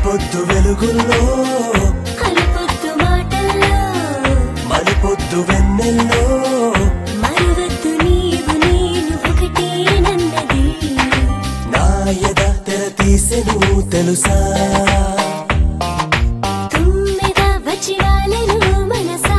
తొలిపొద్దు వెలుగుల్లో అలుపొద్దు మాటల్లో మలిపొద్దు వెన్నెల్లో మరువద్దు నీవు నేను ఒకటేనన్నది నా ఎద తెర తీసెను తెలుసా తుమ్మెద వచ్చి వాలెను మనసా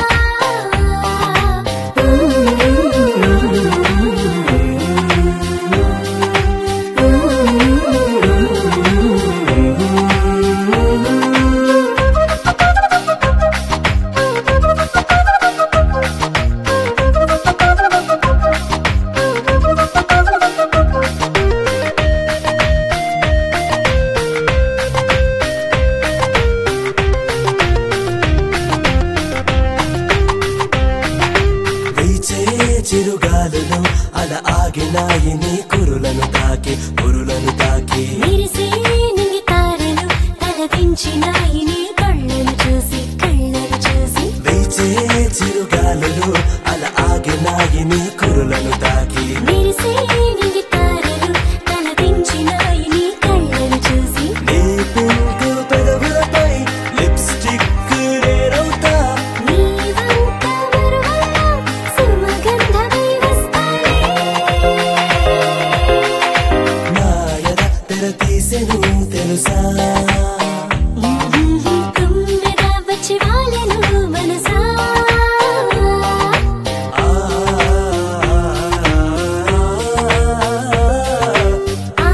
వీచే చిరుగాలులు అలా ఆగినాయి నీ కురులను తాకి కురులను తాకి మెరిసే నింగి తారలు తలదించినాయి నీ కళ్ళను చూసి కళ్ళను చూసి వీచే చిరుగాలులు అలా ఆగినాయి నీ కురులను తాకి మెరిసే నింగి తారలు తలదించినాయి నీ కళ్ళను చూసి నీ పింక్ పెదవులపై లిప్స్టిక్ నేనవుతా నీ వంక మరువల్లో సుమగంధమై వస్తానే నా ఎద తెర తీసెను తెలుసా తుమ్మెద వచ్చి వాలెను మనసా ఆ ఆ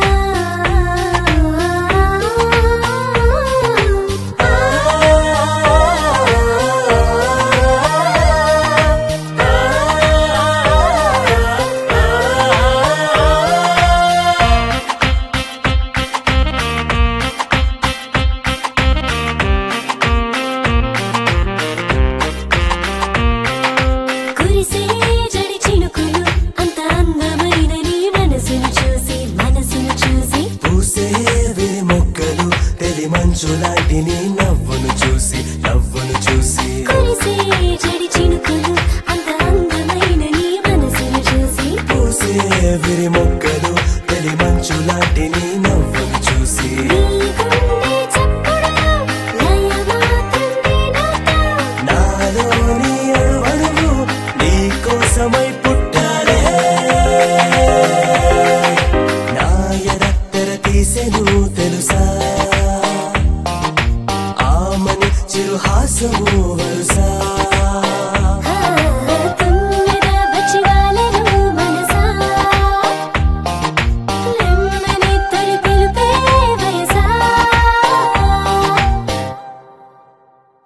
కురిసే జడి చినుకులు అంత అందమైన నీ మనసును చూసి మనసును చూసి పూసే విరి మొక్కలు తెలి మంచు లాంటి నీ నవ్వును చూసి నవ్వును చూసి కురిసే జడి చినుకులు అంత అందమైన నీ మనసును చూసి పూసే విరి మొక్కలు తెలి మంచు లాంటి నీ నవ్వును చూసి నీ గుండె చప్పుడులో లయ మాత్రం నేనవుతా. నాలోని అణువణువు నీ కోసమై పుట్టాలే నా ఎద తెర తీసెను తెలుసా ఆమని చిరుహాసము వరుసా